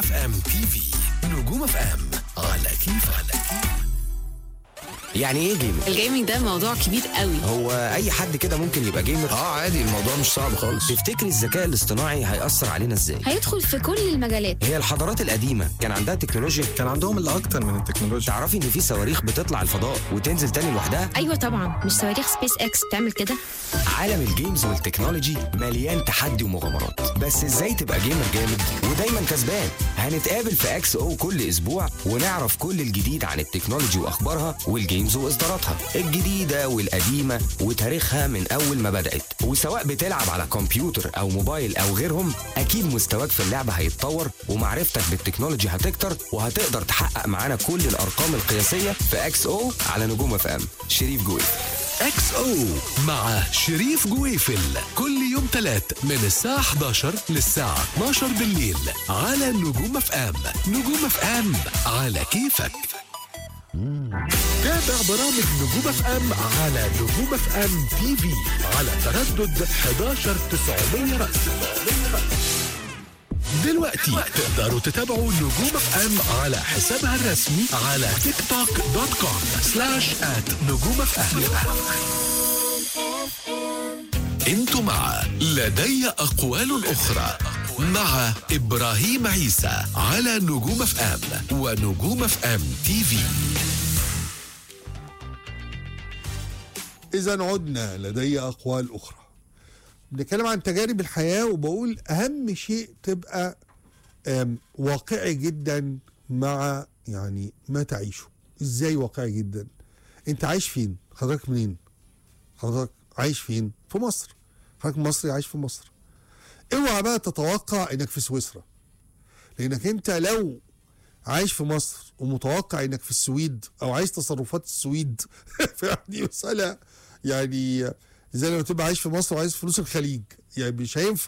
اف ام تي في نجوم اف ام على كيف على كيف يعني ايه جيمر؟ الجيمنج ده موضوع كبير قوي هو اي حد كده ممكن يبقى جيمر؟ اه عادي الموضوع مش صعب خالص تفتكري الذكاء الاصطناعي هيأثر علينا ازاي؟ هيدخل في كل المجالات هي الحضارات القديمة كان عندها تكنولوجيا كان عندهم اللي اكتر من التكنولوجيا تعرفي ان في صواريخ بتطلع الفضاء وتنزل تاني لوحدها؟ ايوه طبعا مش صواريخ سبيس اكس بتعمل كده عالم الجيمز والتكنولوجي مليان تحدي ومغامرات بس ازاي تبقى جيمر جامد ودايما كسبان هنتقابل في اكس او كل اسبوع ونعرف كل الجديد عن التكنولوجي واخبارها والجيمز واصداراتها الجديده والقديمه وتاريخها من اول ما بدات وسواء بتلعب على كمبيوتر او موبايل او غيرهم اكيد مستواك في اللعبه هيتطور ومعرفتك بالتكنولوجي هتكتر وهتقدر تحقق معانا كل الارقام القياسيه في اكس او على نجوم اف ام شريف جوي اكس او مع شريف جويفل كل يوم تلات من الساعة 11 للساعة 12 بالليل على نجوم اف ام نجوم اف ام على كيفك تابع برامج نجوم اف ام على نجوم اف ام تي في على تردد 11 900 رأس دلوقتي تقدروا تتابعوا نجوم اف ام على حسابها الرسمي على تيك توك دوت كوم سلاش ات نجوم اف ام انتوا مع لدي اقوال اخرى مع ابراهيم عيسى على نجوم اف ام ونجوم اف ام تي في إذا عدنا لدي أقوال أخرى بنتكلم عن تجارب الحياة وبقول أهم شيء تبقى آم، واقعي جدا مع يعني ما تعيشه إزاي واقعي جدا أنت عايش فين حضرتك منين حضرتك عايش فين في مصر حضرتك مصري عايش في مصر اوعى بقى تتوقع انك في سويسرا لانك انت لو عايش في مصر ومتوقع انك في السويد او عايز تصرفات السويد فدي مساله يعني زي لما تبقى عايش في مصر وعايز فلوس الخليج يعني مش هينفع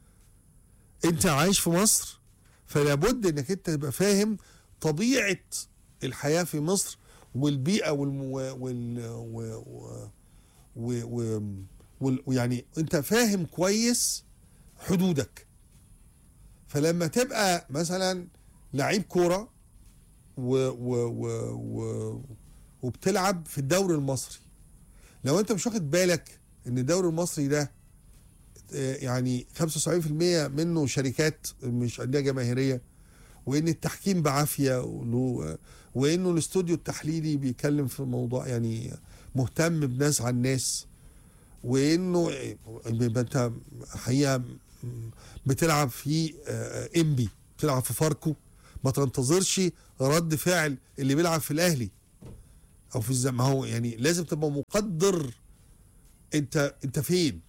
انت عايش في مصر فلا بد انك انت تبقى فاهم طبيعه الحياه في مصر والبيئه والمو... وال و... و... و... و... وال... ويعني انت فاهم كويس حدودك فلما تبقى مثلا لعيب كوره و... و... و... و... وبتلعب في الدوري المصري لو انت مش واخد بالك ان الدوري المصري ده آه، يعني 75% منه شركات مش انديه جماهيريه وان التحكيم بعافيه وله وانه الاستوديو التحليلي بيتكلم في موضوع يعني مهتم بناس عن ناس وانه يبقى انت حقيقه بتلعب في آه، انبي بتلعب في فاركو ما تنتظرش رد فعل اللي بيلعب في الاهلي او في الزم ما هو يعني لازم تبقى مقدر انت انت فين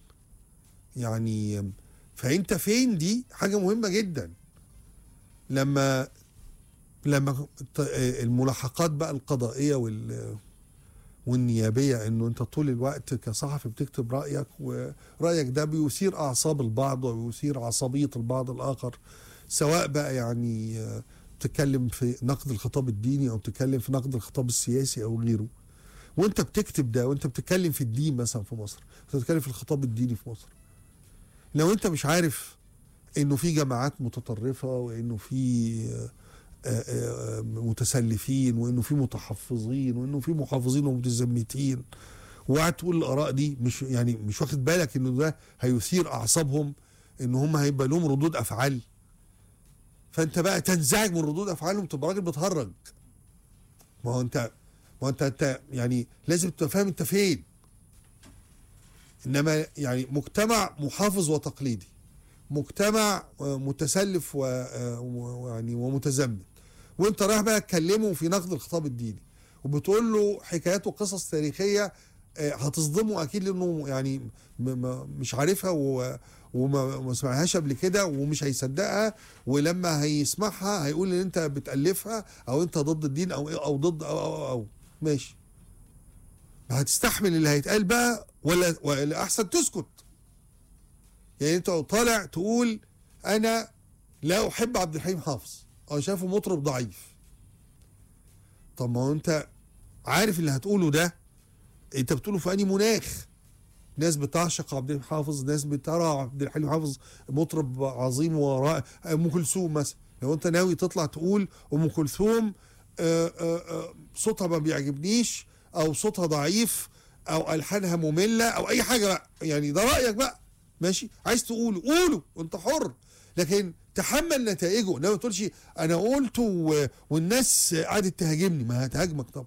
يعني فانت فين دي حاجه مهمه جدا لما لما ت- الملاحقات بقى القضائيه وال والنيابيه انه انت طول الوقت كصحفي بتكتب رايك ورايك ده بيثير اعصاب البعض ويثير عصبيه البعض الاخر سواء بقى يعني آه، بتتكلم في نقد الخطاب الديني او بتتكلم في نقد الخطاب السياسي او غيره وانت بتكتب ده وانت بتتكلم في الدين مثلا في مصر انت بتتكلم في الخطاب الديني في مصر لو انت مش عارف انه في جماعات متطرفه وانه في آه، آه، آه، متسلفين وانه في متحفظين وانه في محافظين ومتزمتين وقاعد تقول الاراء دي مش يعني مش واخد بالك انه ده هيثير اعصابهم ان هم هيبقى لهم ردود افعال فانت بقى تنزعج من ردود افعالهم تبقى راجل بتهرج ما هو انت ما هو انت انت يعني لازم تبقى فاهم انت فين انما يعني مجتمع محافظ وتقليدي مجتمع آه، متسلف و- آه، و- ويعني ومتزمت وانت رايح بقى تكلمه في نقد الخطاب الديني وبتقول له حكايات وقصص تاريخيه آه، هتصدمه اكيد لانه يعني م- م- مش عارفها و- وما ما سمعهاش قبل كده ومش هيصدقها ولما هيسمعها هيقول ان انت بتالفها او انت ضد الدين او او ضد او او, أو. ماشي هتستحمل اللي هيتقال بقى ولا ولا احسن تسكت يعني انت طالع تقول انا لا احب عبد الحليم حافظ او شايفه مطرب ضعيف طب ما هو انت عارف اللي هتقوله ده انت بتقوله في انهي مناخ ناس بتعشق عبد الحليم حافظ ناس بترى عبد الحليم حافظ مطرب عظيم ورائع ام كلثوم مثلا لو انت ناوي تطلع تقول ام كلثوم آه، آه، آه، صوتها ما بيعجبنيش او صوتها ضعيف او الحانها ممله او اي حاجه بقى يعني ده رايك بقى ماشي عايز تقوله قوله وانت حر لكن تحمل نتائجه انما ما تقولش انا قلته و- والناس قعدت تهاجمني ما هتهاجمك طبعا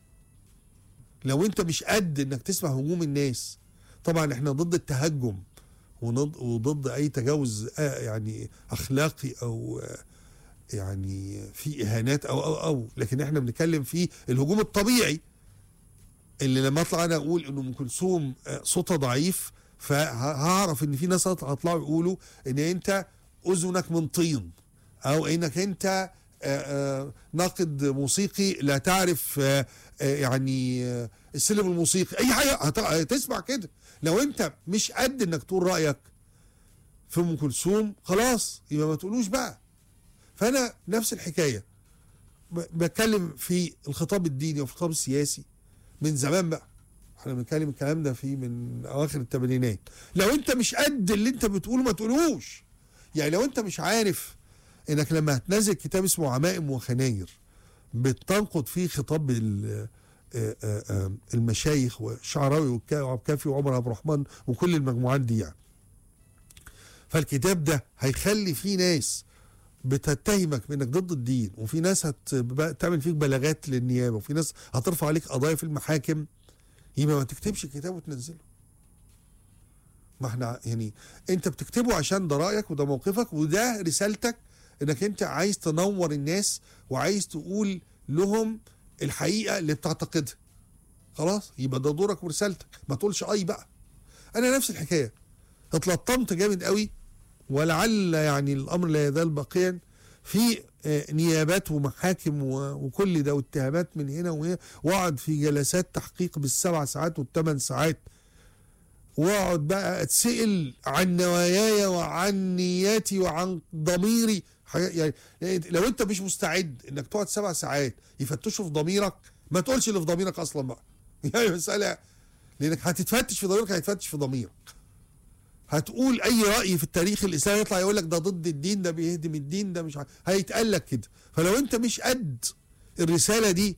لو انت مش قد انك تسمع هجوم الناس طبعا احنا ضد التهجم وضد وضد اي تجاوز آه، يعني اخلاقي او آه، يعني في اهانات او او او لكن احنا بنتكلم في الهجوم الطبيعي اللي لما اطلع انا اقول ان ام كلثوم آه، صوتها ضعيف فهعرف ان في ناس هيطلعوا يقولوا ان انت اذنك من طين او انك انت آه، آه، ناقد موسيقي لا تعرف آه، آه، يعني آه، السلم الموسيقي اي حاجه هت- هتسمع كده لو انت مش قد انك تقول رايك في ام كلثوم خلاص يبقى ما تقولوش بقى فانا نفس الحكايه ب- بتكلم في الخطاب الديني وفي الخطاب السياسي من زمان بقى احنا بنتكلم الكلام ده في من اواخر الثمانينات لو انت مش قد اللي انت بتقوله ما تقولوش يعني لو انت مش عارف انك لما هتنزل كتاب اسمه عمائم وخناير بتنقد فيه خطاب ال- آه، آه، آه، المشايخ والشعراوي والكا- وعبد الكافي وعمر عبد الرحمن وكل المجموعات دي يعني فالكتاب ده هيخلي فيه ناس بتتهمك بانك ضد الدين وفي ناس هتعمل فيك بلاغات للنيابه وفي ناس هترفع عليك قضايا في المحاكم يبقى ما تكتبش الكتاب وتنزله ما احنا يعني انت بتكتبه عشان ده رايك وده موقفك وده رسالتك انك انت عايز تنور الناس وعايز تقول لهم الحقيقه اللي بتعتقدها خلاص يبقى ده دورك ورسالتك ما تقولش اي بقى انا نفس الحكايه اتلطمت جامد قوي ولعل يعني الامر لا يزال باقيا في آه، نيابات ومحاكم و- وكل ده واتهامات من هنا وهنا واقعد في جلسات تحقيق بالسبع ساعات والثمان ساعات واقعد بقى اتسال عن نواياي وعن نياتي وعن ضميري حاجة- يعني يعني لو انت مش مستعد انك تقعد سبع ساعات يفتشوا في ضميرك ما تقولش اللي في ضميرك اصلا بقى يعني مساله لانك هتتفتش في ضميرك هيتفتش في ضميرك هتقول اي راي في التاريخ الاسلامي يطلع يقول لك ده ضد الدين ده بيهدم الدين ده مش عارف هيتقال لك كده فلو انت مش قد الرساله دي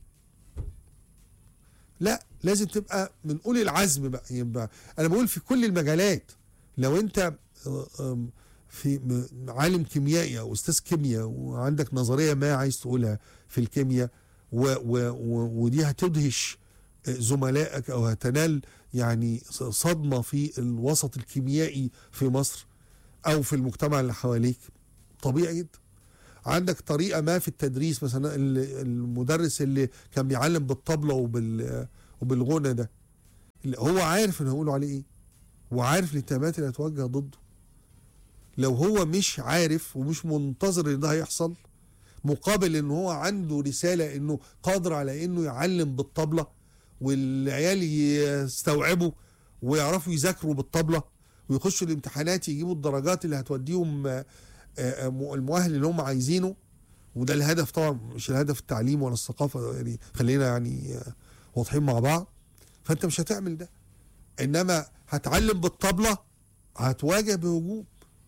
لا لازم تبقى من اولي العزم بقى يبقى انا بقول في كل المجالات لو انت آه، آم، في م- عالم كيميائي او استاذ كيمياء وعندك نظريه ما عايز تقولها في الكيمياء و و و ودي هتدهش زملائك او هتنال يعني صدمه في الوسط الكيميائي في مصر او في المجتمع اللي حواليك طبيعي جدا عندك طريقه ما في التدريس مثلا ال- المدرس اللي كان بيعلم بالطبله وبال وبالغنى ده اللي هو عارف ان هيقولوا عليه ايه وعارف الاتهامات اللي هتوجه ضده لو هو مش عارف ومش منتظر ان ده هيحصل مقابل ان هو عنده رساله انه قادر على انه يعلم بالطبله والعيال يستوعبوا ويعرفوا يذاكروا بالطبله ويخشوا الامتحانات يجيبوا الدرجات اللي هتوديهم آه، آه، م- المؤهل اللي هم عايزينه وده الهدف طبعا مش الهدف التعليم ولا الثقافه يعني خلينا يعني آه، واضحين مع بعض فانت مش هتعمل ده انما هتعلم بالطبله هتواجه بهجوم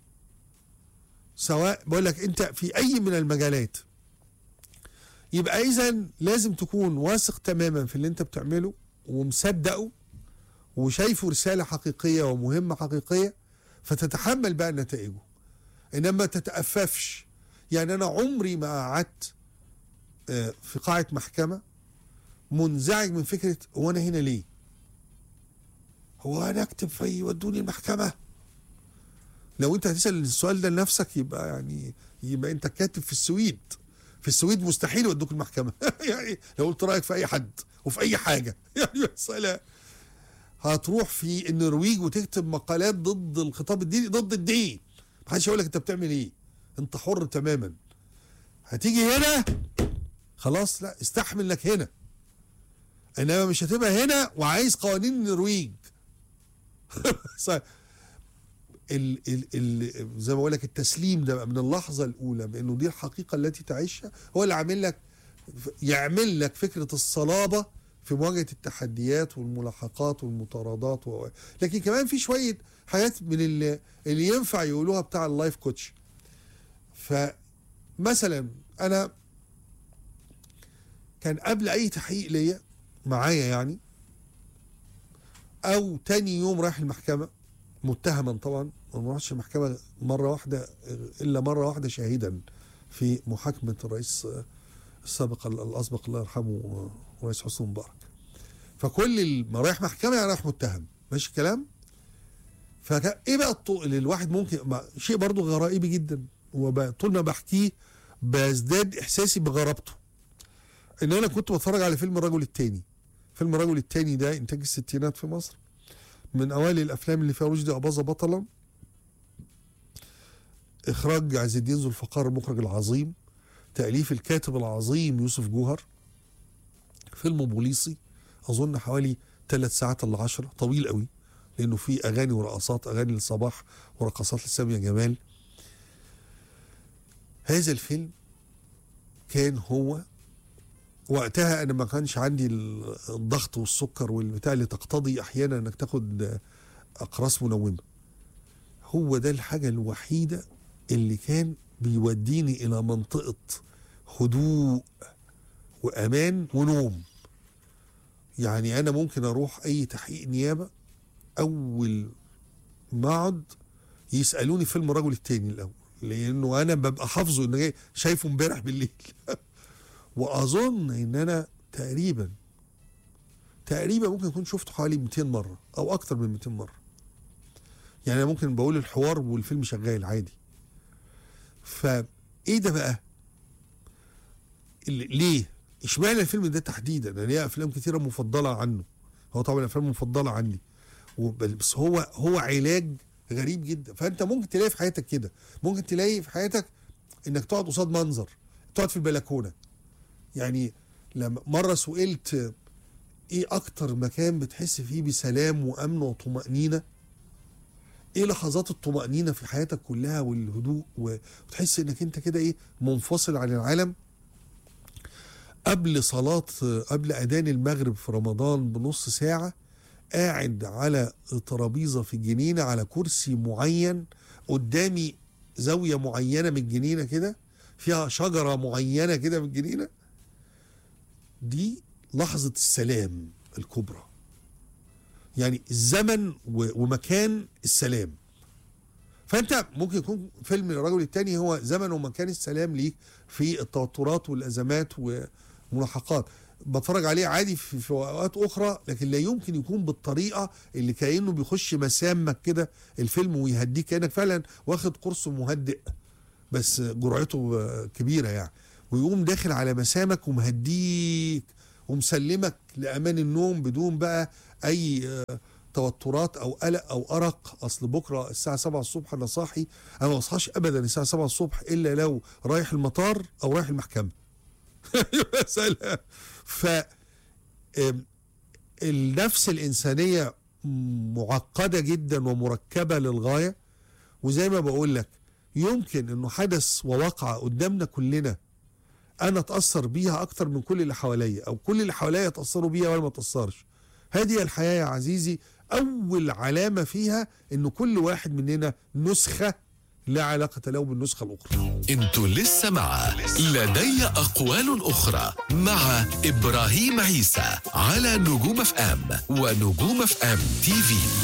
سواء بقول لك انت في اي من المجالات يبقى اذا لازم تكون واثق تماما في اللي انت بتعمله ومصدقه وشايفه رساله حقيقيه ومهمه حقيقيه فتتحمل بقى نتائجه انما تتأففش يعني انا عمري ما قعدت آه، في قاعه محكمه منزعج من فكره هو انا هنا ليه؟ هو انا اكتب في يودوني المحكمه لو انت هتسال السؤال ده لنفسك يبقى يعني يبقى انت كاتب في السويد في السويد مستحيل يودوك المحكمه يعني لو قلت رايك في اي حد وفي اي حاجه يعني مساله هتروح في النرويج وتكتب مقالات ضد الخطاب الديني ضد الدين محدش يقول لك انت بتعمل ايه انت حر تماما هتيجي هنا خلاص لا استحمل لك هنا انما مش هتبقى هنا وعايز قوانين النرويج صح. ال ال ال زي ما بقول لك التسليم ده بقى من اللحظه الاولى بانه دي الحقيقه التي تعيشها هو اللي عامل لك يعمل لك فكره الصلابه في مواجهه التحديات والملاحقات والمطاردات و... لكن كمان في شويه حاجات من اللي, اللي ينفع يقولوها بتاع اللايف كوتش فما مثلا انا كان قبل اي تحقيق ليا معايا يعني او تاني يوم رايح المحكمه متهما طبعا ما رحتش المحكمه مره واحده الا مره واحده شاهدا في محاكمه الرئيس السابق الاسبق الله يرحمه الرئيس حسني مبارك فكل ال- ما رايح محكمه يعني رايح متهم ماشي الكلام فايه بقى الطو... اللي الواحد ممكن ما... شيء برضه غرائبي جدا وطول ما بحكيه بزداد احساسي بغرابته ان انا كنت بتفرج على فيلم الرجل التاني فيلم الرجل التاني ده انتاج الستينات في مصر من اوائل الافلام اللي فيها رشدي اباظه بطلا اخراج عز الدين ذو الفقار المخرج العظيم تاليف الكاتب العظيم يوسف جوهر فيلم بوليسي اظن حوالي ثلاث ساعات الا عشرة طويل قوي لانه فيه اغاني ورقصات اغاني لصباح ورقصات لساميه جمال هذا الفيلم كان هو وقتها انا ما كانش عندي الضغط والسكر والبتاع اللي تقتضي احيانا انك تاخد اقراص منومه هو ده الحاجه الوحيده اللي كان بيوديني الى منطقه هدوء وامان ونوم يعني انا ممكن اروح اي تحقيق نيابه اول ما اقعد يسالوني فيلم الرجل التاني الاول لانه انا ببقى حافظه ان جاي شايفه امبارح بالليل واظن ان انا تقريبا تقريبا ممكن اكون شفته حوالي 200 مره او اكتر من 200 مره يعني انا ممكن بقول الحوار والفيلم شغال عادي فايه ده بقى اللي- ليه اشمعنى الفيلم ده تحديدا انا ليا افلام كتيره مفضله عنه هو طبعا افلام مفضله عندي وب- بس هو هو علاج غريب جدا فانت ممكن تلاقي في حياتك كده ممكن تلاقي في حياتك انك تقعد قصاد منظر تقعد في البلكونه يعني لما مره سئلت ايه اكتر مكان بتحس فيه بسلام وامن وطمانينه ايه لحظات الطمانينه في حياتك كلها والهدوء و- وتحس انك انت كده ايه منفصل عن العالم قبل صلاة قبل أذان المغرب في رمضان بنص ساعة قاعد على ترابيزة في الجنينة على كرسي معين قدامي زاوية معينة من الجنينة كده فيها شجرة معينة كده في الجنينة دي لحظة السلام الكبرى يعني الزمن و- ومكان السلام فانت ممكن يكون فيلم الرجل الثاني هو زمن ومكان السلام ليك في التوترات والازمات والملاحقات بتفرج عليه عادي في, في اوقات اخرى لكن لا يمكن يكون بالطريقه اللي كانه بيخش مسامك كده الفيلم ويهديك كانك فعلا واخد قرص مهدئ بس جرعته آه، كبيره يعني ويقوم داخل على مسامك ومهديك ومسلمك لامان النوم بدون بقى اي آه، توترات او قلق او ارق اصل بكره الساعه 7 الصبح انا صاحي انا ما بصحاش ابدا الساعه 7 الصبح الا لو رايح المطار او رايح المحكمه مسألة ف آم، النفس الإنسانية معقدة جدا ومركبة للغاية وزي ما بقول لك يمكن انه حدث ووقع قدامنا كلنا انا اتاثر بيها اكتر من كل اللي حواليا او كل اللي حواليا يتاثروا بيها وانا ما اتاثرش هذه الحياه يا عزيزي اول علامه فيها ان كل واحد مننا نسخه لا علاقه له بالنسخه الاخرى انتوا لسه مع لدي أقوال أخرى مع إبراهيم عيسى على نجوم اف ام ونجوم اف ام تي في